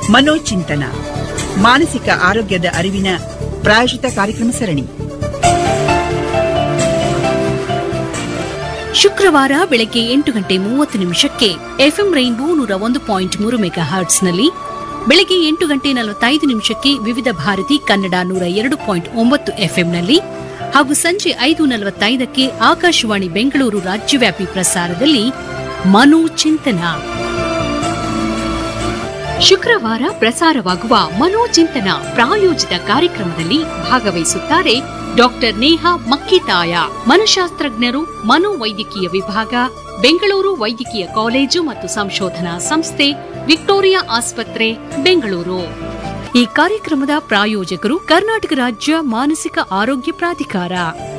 ಮನೋಚಿಂತನ ಮಾನಸಿಕ ಆರೋಗ್ಯದ ಅರಿವಿನ ಪ್ರಾಯೋಜಿತ ಕಾರ್ಯಕ್ರಮ ಸರಣಿ ಶುಕ್ರವಾರ ಬೆಳಗ್ಗೆ ಎಂಟು ಗಂಟೆ ಮೂವತ್ತು ನಿಮಿಷಕ್ಕೆ ಎಫ್ಎಂ ರೈನ್ಬೋ ನೂರ ಒಂದು ಪಾಯಿಂಟ್ ಮೂರು ಮೆಗಾ ಹರ್ಟ್ಸ್ನಲ್ಲಿ ಬೆಳಗ್ಗೆ ಎಂಟು ಗಂಟೆ ನಲವತ್ತೈದು ನಿಮಿಷಕ್ಕೆ ವಿವಿಧ ಭಾರತಿ ಕನ್ನಡ ನೂರ ಎರಡು ಪಾಯಿಂಟ್ ಒಂಬತ್ತು ಎಫ್ಎಂನಲ್ಲಿ ಹಾಗೂ ಸಂಜೆ ಐದು ನಲವತ್ತೈದಕ್ಕೆ ಆಕಾಶವಾಣಿ ಬೆಂಗಳೂರು ರಾಜ್ಯವ್ಯಾಪಿ ಪ್ರಸಾರದಲ್ಲಿ ಮನೋಚಿಂತನ ಶುಕ್ರವಾರ ಪ್ರಸಾರವಾಗುವ ಮನೋಚಿಂತನ ಪ್ರಾಯೋಜಿತ ಕಾರ್ಯಕ್ರಮದಲ್ಲಿ ಭಾಗವಹಿಸುತ್ತಾರೆ ಡಾಕ್ಟರ್ ನೇಹಾ ಮಕ್ಕಿತಾಯ ಮನಶಾಸ್ತ್ರಜ್ಞರು ಮನೋವೈದ್ಯಕೀಯ ವಿಭಾಗ ಬೆಂಗಳೂರು ವೈದ್ಯಕೀಯ ಕಾಲೇಜು ಮತ್ತು ಸಂಶೋಧನಾ ಸಂಸ್ಥೆ ವಿಕ್ಟೋರಿಯಾ ಆಸ್ಪತ್ರೆ ಬೆಂಗಳೂರು ಈ ಕಾರ್ಯಕ್ರಮದ ಪ್ರಾಯೋಜಕರು ಕರ್ನಾಟಕ ರಾಜ್ಯ ಮಾನಸಿಕ ಆರೋಗ್ಯ ಪ್ರಾಧಿಕಾರ